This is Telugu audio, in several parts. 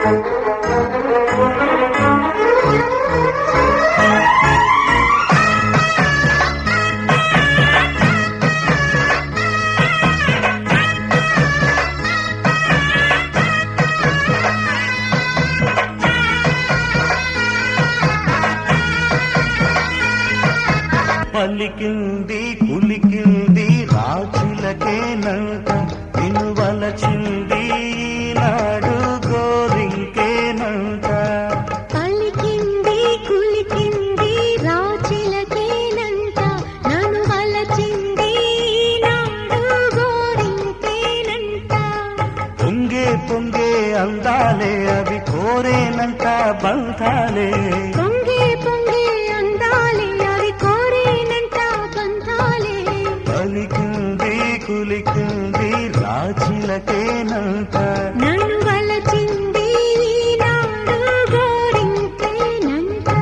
పలికింది కులికింది రాజులకేనంట వినువలచింది నాడు గోరింకేనంట పలికింది కులికింది రాచిలకేనంట నన్ను వలచింది నాడు గోరింకేనంట పొంగే పొంగే అందాలే అవి కోరేనంట బంధాలే పొంగే పొంగే అందాలే అవి కోరేనంట బంధాలే పలికింది కులికింది రాజులకేనంట నన్ను వలచింది నాడు గోరింకేనంట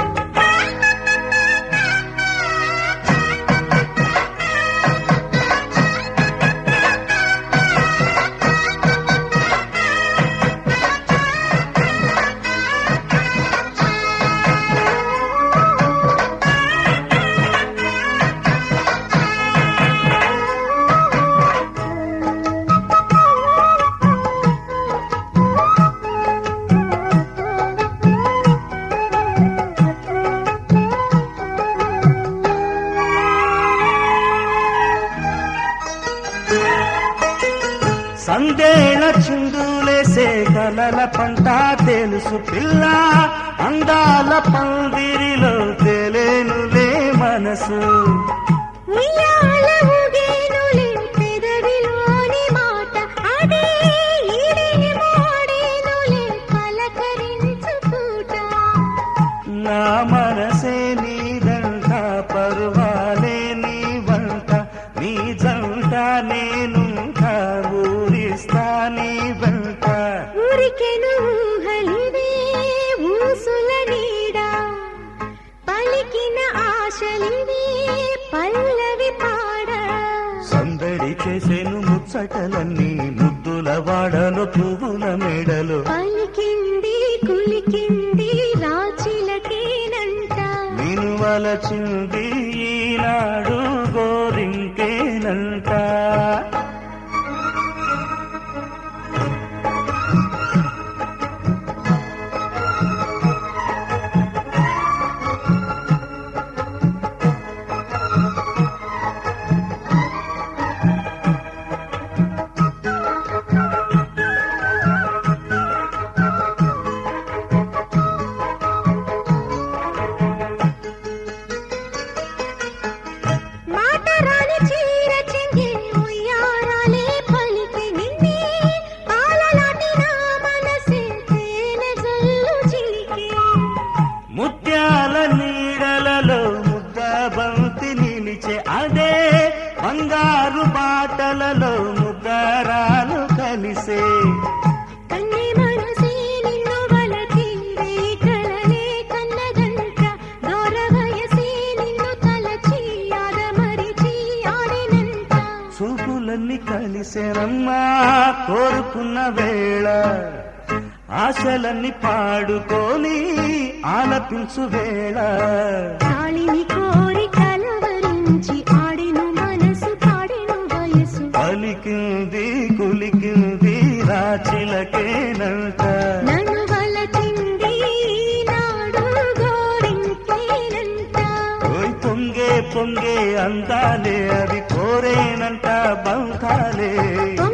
సందేళ చిందులేసే కలల పంట తెలుసు పిల్ల అందాల పందిరిలో తెలియనులే మనసు ఉయ్యాల ఊగేనులే పెదవిలోని మాట అదే ఈడే మోడేనులే పలకరించు పూట నా మనసే నీదంట పరువాలే నీ వంట నీ జంట నేనుంటా ఊరిస్తా నీ వెంట ఊరికెను ఊహలివే ఊసుల నీడ పలికిన ఆశలివే పల్లవి పాడ సందడి చేసేను ముచ్చటలన్నీ ముద్దుల వాడలు పువ్వుల మెడలు పలికింది కులికింది రాచిలకేనంట నేను వలచింది ఈనాడు గోరింకేనంట మాట రాని చీర చెంగి ఉయ్యారాలే పలికి నిన్నే పాలలాంటి నా మనసే తేనె జల్లు చిలికే ముత్యాల నీడలలో ముద్ద బంతి నిలిచే అదే బంగారు బాటలలో ముద్దరాలు కలిసే కన్నే మనసే నిన్ను వలచిందే కలలే కన్నగంట దూర వయసే నిన్ను తలచి ఆదమరిచి ఆడినంత చూపులన్నీ కలిసేనమ్మా కోరుకున్న వేళ ఆశలన్నీ పాడుకొని ఆలపించు వేళ తాళిని కోరి కలవరించి ఆడిను మనసు పాడిను వయసు పలికింది కులికింది రాచిలకేనంట నన్ను వలచింది నాడు గోరింకేనంట ఓయ్ పొంగే పొంగే అందాలే అవి కోరేనంట బంధాలే పొంగే